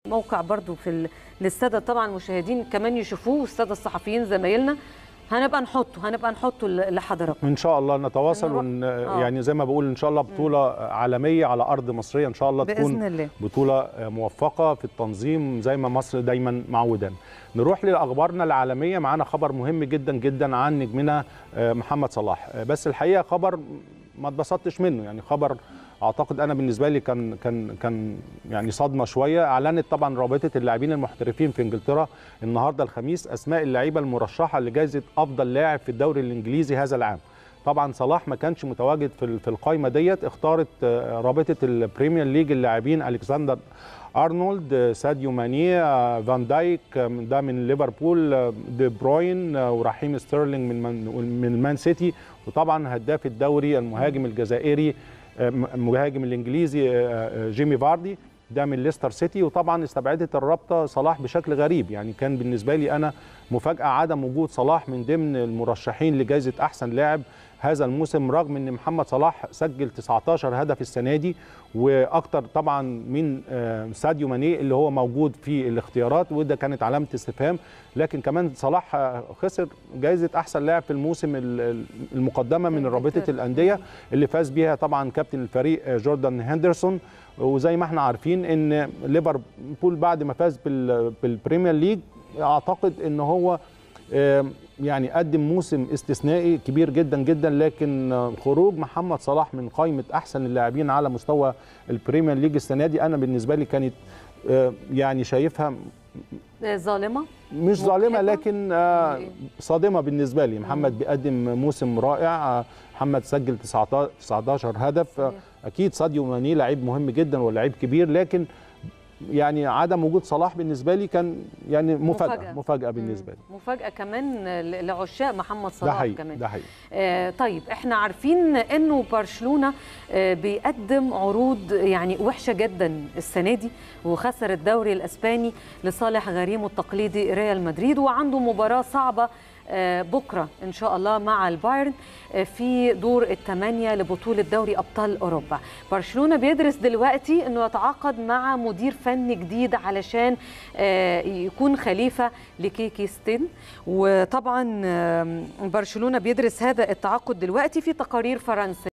موقع برضو في ال- للساده طبعا المشاهدين كمان يشوفوه والساده الصحفيين زمايلنا هنبقى نحطه هنبقى نحطه ل- لحضراتكم ان شاء الله نتواصل نروح- ون... آه. يعني زي ما بقول ان شاء الله بطوله عالميه على ارض مصريه ان شاء الله باذن تكون الله بطوله موفقه في التنظيم زي ما مصر دايما معودانا نروح لاخبارنا العالميه معانا خبر مهم جدا جدا عن نجمنا آه، محمد صلاح آه، بس الحقيقه خبر ما اتبسطتش منه يعني خبر اعتقد انا بالنسبه لي كان كان كان يعني صدمه شويه اعلنت طبعا رابطه اللاعبين المحترفين في انجلترا النهارده الخميس اسماء اللعيبه المرشحه لجائزه افضل لاعب في الدوري الانجليزي هذا العام طبعا صلاح ما كانش متواجد في ال- في القائمه ديت اختارت آه، رابطه البريمير ليج اللاعبين الكسندر ارنولد آه، ساديو ماني آه، فان دايك آه، ده من ليفربول آه، دي بروين آه، ورحيم ستيرلينج من من من مان سيتي وطبعا هداف الدوري المهاجم الجزائري آه، م- المهاجم الانجليزي آه، آه، جيمي فاردي ده من ليستر سيتي وطبعا استبعدت الرابطه صلاح بشكل غريب يعني كان بالنسبه لي انا مفاجاه عدم وجود صلاح من ضمن المرشحين لجائزه احسن لاعب هذا الموسم رغم ان محمد صلاح سجل 19 هدف السنه دي واكتر طبعا من آه، ساديو ماني اللي هو موجود في الاختيارات وده كانت علامه استفهام لكن كمان صلاح آه، خسر جائزه احسن لاعب في الموسم ال- ال- المقدمه من رابطه الانديه اللي فاز بيها طبعا كابتن الفريق آه، جوردان هندرسون وزي ما احنا عارفين ان ليفربول بعد ما فاز بال- بالبريمير ليج اعتقد ان هو آم، يعني قدم موسم استثنائي كبير جدا جدا لكن آه، خروج محمد صلاح من قائمه احسن اللاعبين على مستوى البريمير ليج السنه دي انا بالنسبه لي كانت آه، يعني شايفها آه، ظالمه مش ظالمه مجحفة؟ لكن آه، إيه؟ صادمه بالنسبه لي محمد بيقدم موسم رائع آه، محمد سجل 19 19 هدف آه، صحيح. اكيد ساديو ماني لعيب مهم جدا ولاعيب كبير لكن يعني عدم وجود صلاح بالنسبه لي كان يعني مفاجاه مفاجأة. مفاجاه بالنسبه لي مفاجاه كمان ل- لعشاق محمد ده صلاح حقيقي كمان ده حقيقي آه، طيب احنا عارفين انه برشلونه آه، بيقدم عروض يعني وحشه جدا السنه دي وخسر الدوري الاسباني لصالح غريمه التقليدي ريال مدريد وعنده مباراه صعبه آه، بكره ان شاء الله مع البايرن آه، في دور الثمانيه لبطوله دوري ابطال اوروبا برشلونه بيدرس دلوقتي انه يتعاقد مع مدير فني جديد علشان آه، يكون خليفه لكيكي ستين وطبعا آم، برشلونه بيدرس هذا التعاقد دلوقتي في تقارير فرنسيه